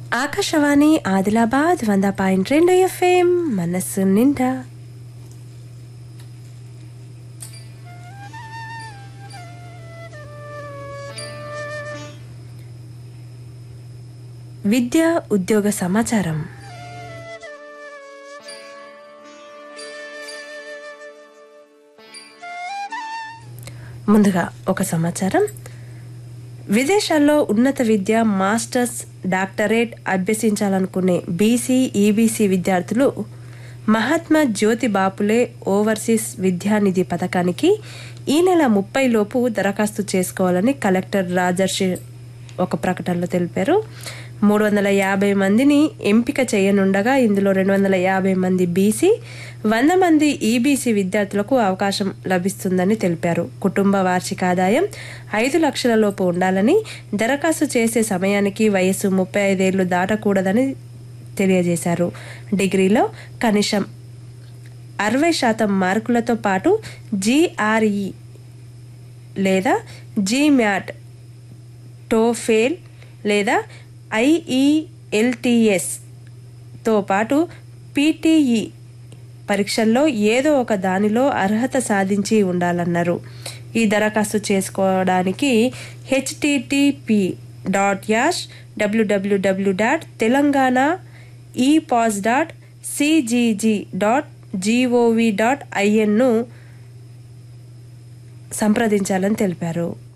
ఆకాశవాణి ఆదిలాబాద్ వంద పాయింట్ రెండు ఎఫ్ఎం మనస్సు నిండా విద్య ఉద్యోగ సమాచారం ముందుగా ఒక సమాచారం విదేశాల్లో ఉన్నత విద్య మాస్టర్స్ డాక్టరేట్ అభ్యసించాలనుకునే బీసీ ఈబీసీ విద్యార్థులు మహాత్మా జ్యోతి బాపులే ఓవర్సీస్ విద్యానిధి పథకానికి ఈ నెల ముప్పై లోపు దరఖాస్తు చేసుకోవాలని కలెక్టర్ రాజర్షి ఒక ప్రకటనలో తెలిపారు మూడు వందల యాభై మందిని ఎంపిక చేయనుండగా ఇందులో రెండు వందల యాభై మంది బీసీ వంద మంది ఈబీసీ విద్యార్థులకు అవకాశం లభిస్తుందని తెలిపారు కుటుంబ వార్షిక ఆదాయం ఐదు లక్షల లోపు ఉండాలని దరఖాస్తు చేసే సమయానికి వయస్సు ముప్పై ఐదేళ్లు దాటకూడదని తెలియజేశారు డిగ్రీలో కనీసం అరవై శాతం మార్కులతో పాటు జీఆర్ఈ లేదా జీమ్యాట్ టోఫేల్ లేదా ఐఈఎల్టీఎస్తో పాటు పీటీఈ పరీక్షల్లో ఏదో ఒక దానిలో అర్హత సాధించి ఉండాలన్నారు ఈ దరఖాస్తు చేసుకోవడానికి హెచ్టిటిపి డాట్ యాష్ W W W dot Telangana epass dot CGG dot GOV dot ఐఎన్ను సంప్రదించాలని తెలిపారు